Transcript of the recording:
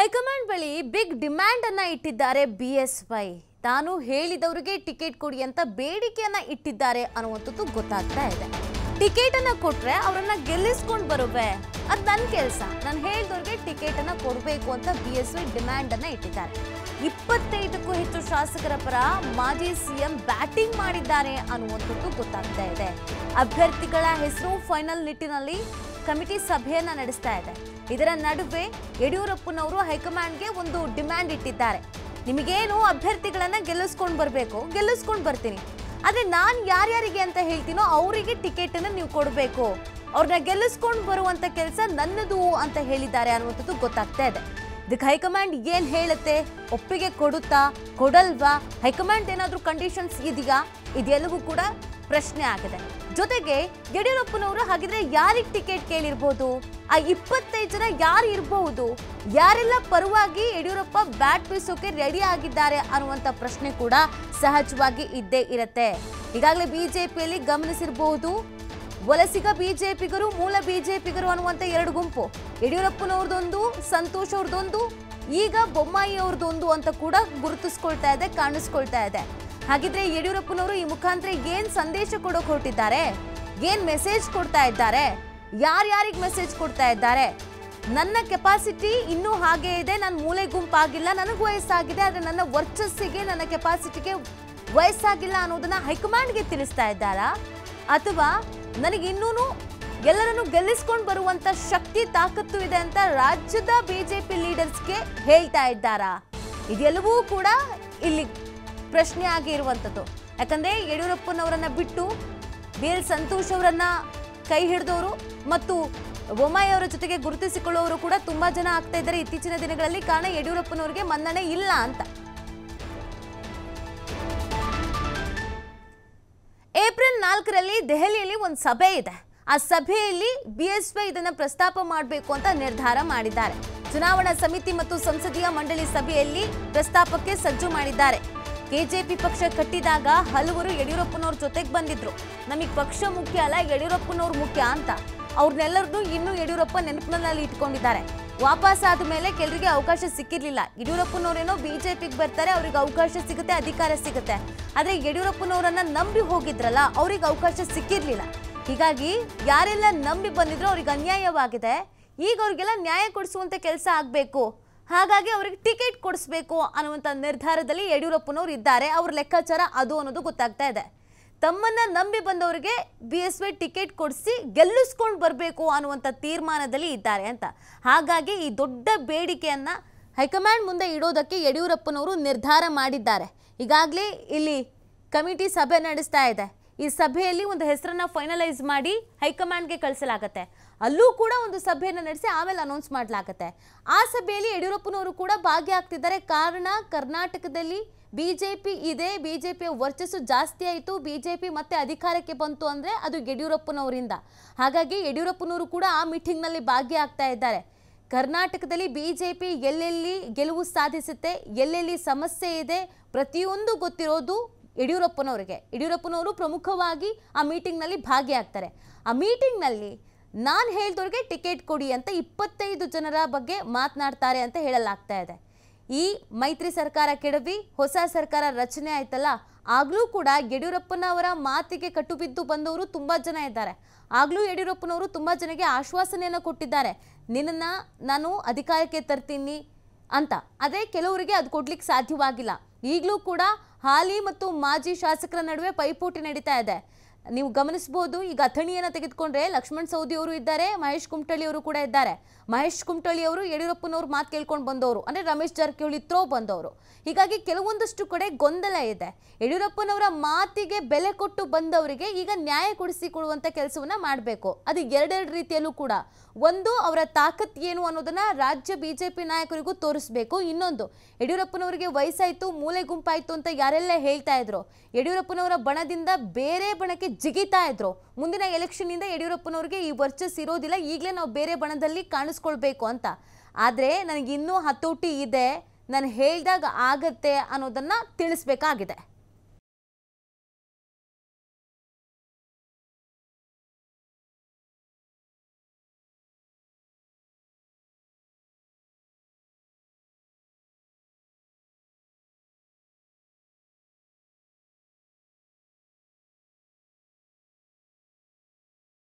high command ಬಳಿ big demand ಅನ್ನ ಇಟ್ಟಿದ್ದಾರೆ ಬಿ ಎಸ್ ವೈ ತಾನು ಹೇಳಿದವರಿಗೆ ಟಿಕೆಟ್ ಕೊಡಿ ಅಂತ ಬೇಡಿಕೆಯನ್ನ ಇಟ್ಟಿದ್ದಾರೆ ಅನ್ನುವಂಥದ್ದು ಗೊತ್ತಾಗ್ತಾ ಇದೆ ಟಿಕೆಟ್ ಅನ್ನ ಕೊಟ್ರೆ ಅವರನ್ನ ಗೆಲ್ಲಿಸ್ಕೊಂಡು ಬರುವೆ ಅದ್ ನನ್ನ ಕೆಲಸ ನಾನು ಹೇಳಿದವ್ರಿಗೆ ಟಿಕೆಟ್ ಅನ್ನ ಕೊಡಬೇಕು ಅಂತ ಬಿ ಎಸ್ ವೈ ಡಿಮ್ಯಾಂಡ್ ಅನ್ನ ಇಟ್ಟಿದ್ದಾರೆ ಇಪ್ಪತ್ತೈದಕ್ಕೂ ಹೆಚ್ಚು ಶಾಸಕರ ಪರ ಮಾಜಿ ಸಿಎಂ ಬ್ಯಾಟಿಂಗ್ ಮಾಡಿದ್ದಾರೆ ಅನ್ನುವಂಥದ್ದು ಗೊತ್ತಾಗ್ತಾ ಇದೆ ಅಭ್ಯರ್ಥಿಗಳ ಹೆಸರು ಫೈನಲ್ ನಿಟ್ಟಿನಲ್ಲಿ ಕಮಿಟಿ ಸಭೆಯನ್ನ ನಡೆಸ್ತಾ ಇದೆ ಇದರ ನಡುವೆ ಯಡಿಯೂರಪ್ಪನವರು ಹೈಕಮಾಂಡ್ಗೆ ಒಂದು ಡಿಮ್ಯಾಂಡ್ ಇಟ್ಟಿದ್ದಾರೆ ನಿಮಗೇನು ಅಭ್ಯರ್ಥಿಗಳನ್ನ ಗೆಲ್ಲಿಸ್ಕೊಂಡು ಬರಬೇಕು ಗೆಲ್ಲಿಸ್ಕೊಂಡು ಬರ್ತೀನಿ ಆದ್ರೆ ನಾನು ಯಾರ್ಯಾರಿಗೆ ಅಂತ ಹೇಳ್ತೀನೋ ಅವರಿಗೆ ಟಿಕೆಟ್ ಅನ್ನ ನೀವು ಕೊಡಬೇಕು ಅವ್ರನ್ನ ಗೆಲ್ಲಿಸ್ಕೊಂಡು ಬರುವಂತ ಕೆಲಸ ನನ್ನದು ಅಂತ ಹೇಳಿದ್ದಾರೆ ಅನ್ನುವಂಥದ್ದು ಗೊತ್ತಾಗ್ತಾ ಇದೆ ಇದಕ್ಕೆ ಹೈಕಮಾಂಡ್ ಏನ್ ಹೇಳುತ್ತೆ ಒಪ್ಪಿಗೆ ಕೊಡುತ್ತಾ ಕೊಡಲ್ವಾ ಹೈಕಮಾಂಡ್ ಏನಾದ್ರೂ ಕಂಡೀಷನ್ಸ್ ಇದೆಯಾ ಇದೆಲ್ಲವೂ ಕೂಡ ಪ್ರಶ್ನೆ ಆಗಿದೆ ಜೊತೆಗೆ ಯಡಿಯೂರಪ್ಪನವರು ಹಾಗಿದ್ರೆ ಯಾರಿಗೆ ಟಿಕೆಟ್ ಕೇಳಿರ್ಬೋದು ಆ ಇಪ್ಪತ್ತೈದು ಜನ ಯಾರು ಇರಬಹುದು ಯಾರೆಲ್ಲ ಪರವಾಗಿ ಯಡಿಯೂರಪ್ಪ ಬ್ಯಾಟ್ ಬೀಸೋಕೆ ರೆಡಿ ಆಗಿದ್ದಾರೆ ಅನ್ನುವಂಥ ಪ್ರಶ್ನೆ ಕೂಡ ಸಹಜವಾಗಿ ಇದ್ದೇ ಇರುತ್ತೆ ಈಗಾಗಲೇ ಬಿಜೆಪಿಯಲ್ಲಿ ಗಮನಿಸಿರಬಹುದು ವಲಸಿಗ ಬಿಜೆಪಿಗರು ಮೂಲ ಬಿಜೆಪಿಗರು ಅನ್ನುವಂಥ ಎರಡು ಗುಂಪು ಯಡಿಯೂರಪ್ಪನವ್ರದೊಂದು ಸಂತೋಷ್ ಅವ್ರದ್ದೊಂದು ಈಗ ಬೊಮ್ಮಾಯಿ ಅವ್ರದ್ದೊಂದು ಅಂತ ಕೂಡ ಗುರುತಿಸ್ಕೊಳ್ತಾ ಇದೆ ಕಾಣಿಸ್ಕೊಳ್ತಾ ಇದೆ ಹಾಗಿದ್ರೆ ಯಡಿಯೂರಪ್ಪನವರು ಈ ಮುಖಾಂತರ ಏನ್ ಸಂದೇಶ ಕೊಡೋಕೆ ಹೊರಟಿದ್ದಾರೆ ಏನ್ ಮೆಸೇಜ್ ಕೊಡ್ತಾ ಇದ್ದಾರೆ ಯಾರ್ಯಾರಿಗೆ ಮೆಸೇಜ್ ಕೊಡ್ತಾ ಇದ್ದಾರೆ ನನ್ನ ಕೆಪಾಸಿಟಿ ಇನ್ನೂ ಹಾಗೆ ಇದೆ ನಾನು ಮೂಲೆ ಗುಂಪಾಗಿಲ್ಲ ನನಗೆ ವಯಸ್ಸಾಗಿದೆ ಆದರೆ ನನ್ನ ವರ್ಚಸ್ಸಿಗೆ ನನ್ನ ಕೆಪಾಸಿಟಿಗೆ ವಯಸ್ಸಾಗಿಲ್ಲ ಅನ್ನೋದನ್ನ ಹೈಕಮಾಂಡ್ಗೆ ತಿಳಿಸ್ತಾ ಇದ್ದಾರಾ ಅಥವಾ ನನಗೆ ಇನ್ನೂ ಎಲ್ಲರನ್ನು ಗೆಲ್ಲಿಸ್ಕೊಂಡು ಬರುವಂತ ಶಕ್ತಿ ತಾಕತ್ತು ಇದೆ ಅಂತ ರಾಜ್ಯದ ಬಿಜೆಪಿ ಲೀಡರ್ಸ್ಗೆ ಹೇಳ್ತಾ ಇದ್ದಾರಾ ಇದೆಲ್ಲವೂ ಕೂಡ ಇಲ್ಲಿ ಪ್ರಶ್ನೆ ಆಗಿರುವಂಥದ್ದು ಯಾಕಂದ್ರೆ ಯಡಿಯೂರಪ್ಪನವರನ್ನ ಬಿಟ್ಟು ಬಿ ಎಲ್ ಸಂತೋಷ್ ಅವರನ್ನ ಕೈ ಹಿಡಿದವರು ಮತ್ತು ಬೊಮ್ಮಾಯಿ ಅವರ ಜೊತೆಗೆ ಗುರುತಿಸಿಕೊಳ್ಳುವವರು ಕೂಡ ತುಂಬಾ ಜನ ಆಗ್ತಾ ಇದ್ದಾರೆ ಇತ್ತೀಚಿನ ದಿನಗಳಲ್ಲಿ ಕಾರಣ ಯಡಿಯೂರಪ್ಪನವರಿಗೆ ಮನ್ನಣೆ ಇಲ್ಲ ಅಂತ ಏಪ್ರಿಲ್ ನಾಲ್ಕರಲ್ಲಿ ದೆಹಲಿಯಲ್ಲಿ ಒಂದು ಸಭೆ ಇದೆ ಆ ಸಭೆಯಲ್ಲಿ ಬಿ ಎಸ್ ವೈ ಇದನ್ನ ಪ್ರಸ್ತಾಪ ಮಾಡಬೇಕು ಅಂತ ನಿರ್ಧಾರ ಮಾಡಿದ್ದಾರೆ ಚುನಾವಣಾ ಸಮಿತಿ ಮತ್ತು ಸಂಸದೀಯ ಮಂಡಳಿ ಸಭೆಯಲ್ಲಿ ಪ್ರಸ್ತಾಪಕ್ಕೆ ಸಜ್ಜು ಮಾಡಿದ್ದಾರೆ ಕೆಜೆಪಿ ಪಕ್ಷ ಕಟ್ಟಿದಾಗ ಹಲವರು ಯಡಿಯೂರಪ್ಪನವ್ರ ಜೊತೆಗೆ ಬಂದಿದ್ರು ನಮಗೆ ಪಕ್ಷ ಮುಖ್ಯ ಅಲ್ಲ ಯಡಿಯೂರಪ್ಪನವ್ರು ಮುಖ್ಯ ಅಂತ ಅವ್ರನ್ನೆಲ್ಲರನ್ನೂ ಇನ್ನೂ ಯಡಿಯೂರಪ್ಪ ನೆನಪಿನಲ್ಲಿ ಇಟ್ಕೊಂಡಿದ್ದಾರೆ ವಾಪಸ್ ಆದ ಮೇಲೆ ಕೆಲರಿಗೆ ಅವಕಾಶ ಸಿಕ್ಕಿರ್ಲಿಲ್ಲ ಯಡಿಯೂರಪ್ಪನವರೇನೋ ಬಿಜೆಪಿಗೆ ಬರ್ತಾರೆ ಅವ್ರಿಗೆ ಅವಕಾಶ ಸಿಗುತ್ತೆ ಅಧಿಕಾರ ಸಿಗುತ್ತೆ ಆದ್ರೆ ಯಡಿಯೂರಪ್ಪನವರನ್ನ ನಂಬಿ ಹೋಗಿದ್ರಲ್ಲ ಅವ್ರಿಗೆ ಅವಕಾಶ ಸಿಕ್ಕಿರ್ಲಿಲ್ಲ ಹೀಗಾಗಿ ಯಾರೆಲ್ಲ ನಂಬಿ ಬಂದಿದ್ರು ಅವ್ರಿಗೆ ಅನ್ಯಾಯವಾಗಿದೆ ಈಗ ಅವ್ರಿಗೆಲ್ಲ ನ್ಯಾಯ ಕೊಡಿಸುವಂತ ಕೆಲಸ ಆಗಬೇಕು ಹಾಗಾಗಿ ಅವ್ರಿಗೆ ಟಿಕೆಟ್ ಕೊಡಿಸ್ಬೇಕು ಅನ್ನುವಂಥ ನಿರ್ಧಾರದಲ್ಲಿ ಯಡಿಯೂರಪ್ಪನವರು ಇದ್ದಾರೆ ಅವ್ರ ಲೆಕ್ಕಾಚಾರ ಅದು ಅನ್ನೋದು ಗೊತ್ತಾಗ್ತಾ ಇದೆ ತಮ್ಮನ್ನ ನಂಬಿ ಬಂದವರಿಗೆ ಬಿ ಎಸ್ ವೈ ಟಿಕೆಟ್ ಕೊಡಿಸಿ ಗೆಲ್ಲಿಸ್ಕೊಂಡು ಬರಬೇಕು ಅನ್ನುವಂಥ ತೀರ್ಮಾನದಲ್ಲಿ ಇದ್ದಾರೆ ಅಂತ ಹಾಗಾಗಿ ಈ ದೊಡ್ಡ ಬೇಡಿಕೆಯನ್ನ ಹೈಕಮಾಂಡ್ ಮುಂದೆ ಇಡೋದಕ್ಕೆ ಯಡಿಯೂರಪ್ಪನವರು ನಿರ್ಧಾರ ಮಾಡಿದ್ದಾರೆ ಈಗಾಗಲೇ ಇಲ್ಲಿ ಕಮಿಟಿ ಸಭೆ ನಡೆಸ್ತಾ ಇದೆ ಈ ಸಭೆಯಲ್ಲಿ ಒಂದು ಹೆಸರನ್ನ ಫೈನಲೈಸ್ ಮಾಡಿ ಹೈಕಮಾಂಡ್ಗೆ ಕಳಿಸಲಾಗತ್ತೆ ಅಲ್ಲೂ ಕೂಡ ಒಂದು ಸಭೆಯನ್ನು ನಡೆಸಿ ಆಮೇಲೆ ಅನೌನ್ಸ್ ಮಾಡಲಾಗತ್ತೆ ಆ ಸಭೆಯಲ್ಲಿ ಯಡಿಯೂರಪ್ಪನವರು ಕೂಡ ಭಾಗಿಯಾಗ್ತಿದ್ದಾರೆ ಕಾರಣ ಕರ್ನಾಟಕದಲ್ಲಿ ಬಿಜೆಪಿ ಇದೆ ಬಿಜೆಪಿಯ ವರ್ಚಸ್ಸು ಜಾಸ್ತಿ ಆಯಿತು ಬಿಜೆಪಿ ಮತ್ತೆ ಅಧಿಕಾರಕ್ಕೆ ಬಂತು ಅಂದರೆ ಅದು ಯಡಿಯೂರಪ್ಪನವರಿಂದ ಹಾಗಾಗಿ ಯಡಿಯೂರಪ್ಪನವರು ಕೂಡ ಆ ಮೀಟಿಂಗ್ನಲ್ಲಿ ಭಾಗಿಯಾಗ್ತಾ ಇದ್ದಾರೆ ಕರ್ನಾಟಕದಲ್ಲಿ ಬಿಜೆಪಿ ಎಲ್ಲೆಲ್ಲಿ ಗೆಲುವು ಸಾಧಿಸುತ್ತೆ ಎಲ್ಲೆಲ್ಲಿ ಸಮಸ್ಯೆ ಇದೆ ಪ್ರತಿಯೊಂದು ಗೊತ್ತಿರೋದು ಯಡಿಯೂರಪ್ಪನವರಿಗೆ ಯಡಿಯೂರಪ್ಪನವರು ಪ್ರಮುಖವಾಗಿ ಆ ಮೀಟಿಂಗ್ನಲ್ಲಿ ಭಾಗಿಯಾಗ್ತಾರೆ ಆ ಮೀಟಿಂಗ್ನಲ್ಲಿ ನಾನು ಹೇಳ್ದವ್ರಿಗೆ ಟಿಕೆಟ್ ಕೊಡಿ ಅಂತ ಇಪ್ಪತ್ತೈದು ಜನರ ಬಗ್ಗೆ ಮಾತನಾಡ್ತಾರೆ ಅಂತ ಹೇಳಲಾಗ್ತಾ ಇದೆ ಈ ಮೈತ್ರಿ ಸರ್ಕಾರ ಕೆಡವಿ ಹೊಸ ಸರ್ಕಾರ ರಚನೆ ಆಯ್ತಲ್ಲ ಆಗಲೂ ಕೂಡ ಯಡಿಯೂರಪ್ಪನವರ ಮಾತಿಗೆ ಕಟ್ಟುಬಿದ್ದು ಬಂದವರು ತುಂಬ ಜನ ಇದ್ದಾರೆ ಆಗಲೂ ಯಡಿಯೂರಪ್ಪನವರು ತುಂಬ ಜನಕ್ಕೆ ಆಶ್ವಾಸನೆಯನ್ನು ಕೊಟ್ಟಿದ್ದಾರೆ ನಿನ್ನನ್ನು ನಾನು ಅಧಿಕಾರಕ್ಕೆ ತರ್ತೀನಿ ಅಂತ ಅದೇ ಕೆಲವರಿಗೆ ಅದು ಕೊಡ್ಲಿಕ್ಕೆ ಸಾಧ್ಯವಾಗಿಲ್ಲ ಈಗಲೂ ಕೂಡ ಹಾಲಿ ಮತ್ತು ಮಾಜಿ ಶಾಸಕರ ನಡುವೆ ಪೈಪೋಟಿ ನಡೀತಾ ಇದೆ ನೀವು ಗಮನಿಸಬಹುದು ಈಗ ಅಥಣಿಯನ್ನು ತೆಗೆದುಕೊಂಡ್ರೆ ಲಕ್ಷ್ಮಣ್ ಸವದಿ ಅವರು ಇದ್ದಾರೆ ಮಹೇಶ್ ಕುಮಟಳ್ಳಿ ಅವರು ಕೂಡ ಇದ್ದಾರೆ ಮಹೇಶ್ ಕುಮಟಳ್ಳಿ ಅವರು ಯಡಿಯೂರಪ್ಪನವ್ರ ಮಾತು ಕೇಳ್ಕೊಂಡು ಬಂದವರು ಅಂದ್ರೆ ರಮೇಶ್ ಜಾರಕಿಹೊಳಿ ತ್ರೋ ಬಂದವರು ಹೀಗಾಗಿ ಕೆಲವೊಂದಷ್ಟು ಕಡೆ ಗೊಂದಲ ಇದೆ ಯಡಿಯೂರಪ್ಪನವರ ಮಾತಿಗೆ ಬೆಲೆ ಕೊಟ್ಟು ಬಂದವರಿಗೆ ಈಗ ನ್ಯಾಯ ಕೊಡಿಸಿ ಕೊಡುವಂತ ಕೆಲಸವನ್ನ ಮಾಡಬೇಕು ಅದು ಎರಡೆರಡು ರೀತಿಯಲ್ಲೂ ಕೂಡ ಒಂದು ಅವರ ತಾಕತ್ ಏನು ಅನ್ನೋದನ್ನ ರಾಜ್ಯ ಬಿಜೆಪಿ ನಾಯಕರಿಗೂ ತೋರಿಸ್ಬೇಕು ಇನ್ನೊಂದು ಯಡಿಯೂರಪ್ಪನವರಿಗೆ ವಯಸ್ಸಾಯ್ತು ಮೂಲೆ ಗುಂಪಾಯ್ತು ಅಂತ ಯಾರೆಲ್ಲ ಹೇಳ್ತಾ ಇದ್ರು ಯಡಿಯೂರಪ್ಪನವರ ಬಣದಿಂದ ಬೇರೆ ಬಣಕ್ಕೆ ಜಿಗಿತಾ ಇದ್ರು ಮುಂದಿನ ಎಲೆಕ್ಷನ್ ಇಂದ ಯಡಿಯೂರಪ್ಪನವರಿಗೆ ಈ ವರ್ಚಸ್ ಇರೋದಿಲ್ಲ ಈಗಲೇ ನಾವು ಬೇರೆ ಬಣದಲ್ಲಿ ಕಾಣಿಸ್ಕೊಳ್ಬೇಕು ಅಂತ ಆದ್ರೆ ನನಗೆ ಇನ್ನೂ ಹತೋಟಿ ಇದೆ ನಾನು ಹೇಳ್ದಾಗ ಆಗತ್ತೆ ಅನ್ನೋದನ್ನ ತಿಳಿಸ್ಬೇಕಾಗಿದೆ